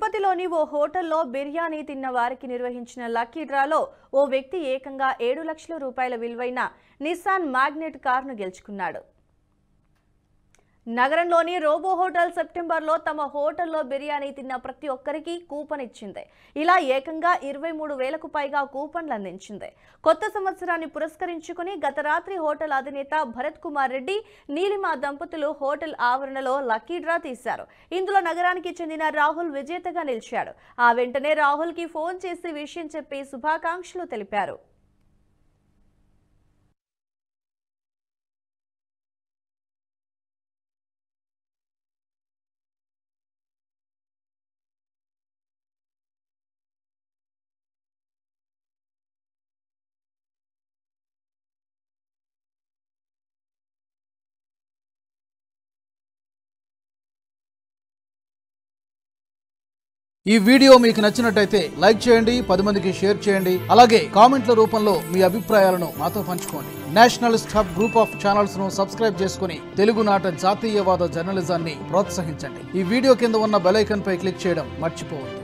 తిరుపతిలోని ఓ హోటల్లో బిర్యానీ తిన్న వారికి నిర్వహించిన లక్కీ డ్రాలో ఓ వ్యక్తి ఏకంగా ఏడు లక్షల రూపాయల విలువైన నిస్సాన్ మ్యాగ్నెట్ కార్ను గెలుచుకున్నాడు నగరంలోని రోబో హోటల్ సెప్టెంబర్లో తమ హోటల్లో బిర్యానీ తిన్న ప్రతి ఒక్కరికి కూపన్ ఇచ్చింది ఇలా ఏకంగా ఇరవై మూడు వేలకు పైగా కూపన్లు అందించింది కొత్త సంవత్సరాన్ని పురస్కరించుకుని గత రాత్రి హోటల్ అధినేత భరత్ కుమార్ రెడ్డి నీలిమ దంపతులు హోటల్ ఆవరణలో లక్కీ డ్రా తీశారు ఇందులో నగరానికి చెందిన రాహుల్ విజేతగా నిలిచాడు ఆ వెంటనే రాహుల్ కి ఫోన్ చేసి విషయం చెప్పి శుభాకాంక్షలు తెలిపారు ఈ వీడియో మీకు నచ్చినట్టయితే లైక్ చేయండి పది మందికి షేర్ చేయండి అలాగే కామెంట్ల రూపంలో మీ అభిప్రాయాలను మాతో పంచుకోండి nationalist hub group of channels ను సబ్స్క్రైబ్ చేసుకుని తెలుగునాట జాతీయవాద జర్నలిజాన్ని ప్రోత్సహించండి ఈ వీడియో కింద ఉన్న బెల్ ఐకాన్ పై క్లిక్ చేయడం మర్చిపోవద్దు